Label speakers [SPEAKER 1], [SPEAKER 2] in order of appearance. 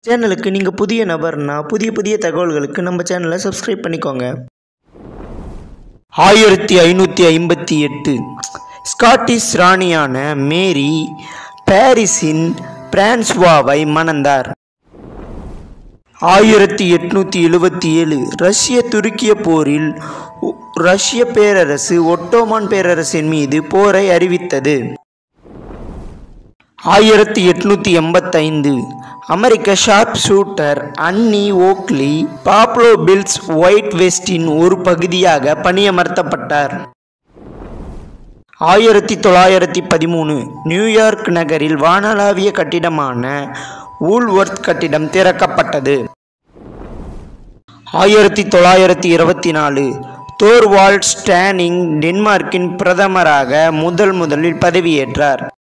[SPEAKER 1] சேனலுக்கு நீங்கள் புதிய நபர்னா புதிய புதிய தகவல்களுக்கு நம்ம சேனலை சப்ஸ்கிரைப் பண்ணிக்கோங்க ஆயிரத்தி ஐநூற்றி ஐம்பத்தி எட்டு ஸ்காட்டிஷ் ராணியான மேரி பாரிஸின் பிரான்ஸ்வாவை மணந்தார் ஆயிரத்தி எட்நூற்றி எழுபத்தி ஏழு ரஷ்ய துருக்கிய போரில் உ- ரஷ்ய பேரரசு ஒட்டோமான் பேரரசின் மீது போரை அறிவித்தது ஆயிரத்தி எட்நூற்றி எண்பத்தைந்து அமெரிக்க sharp shooter Annie Oakley Buffalo Bill's wild வெஸ்டின் ஒரு பகுதியாக பணியமர்த்தப்பட்டார் ஆயிரத்தி தொள்ளாயிரத்தி பதிமூணு நியூயார்க் நகரில் வானளாவிய கட்டிடமான வூல்வொர்த் கட்டிடம் திறக்கப்பட்டது ஆயிரத்தி தொள்ளாயிரத்தி இருபத்தி நாலு தோர்வால்ட் ஸ்டானிங் டென்மார்க்கின் பிரதமராக முதல் முதலில் பதவியேற்றார்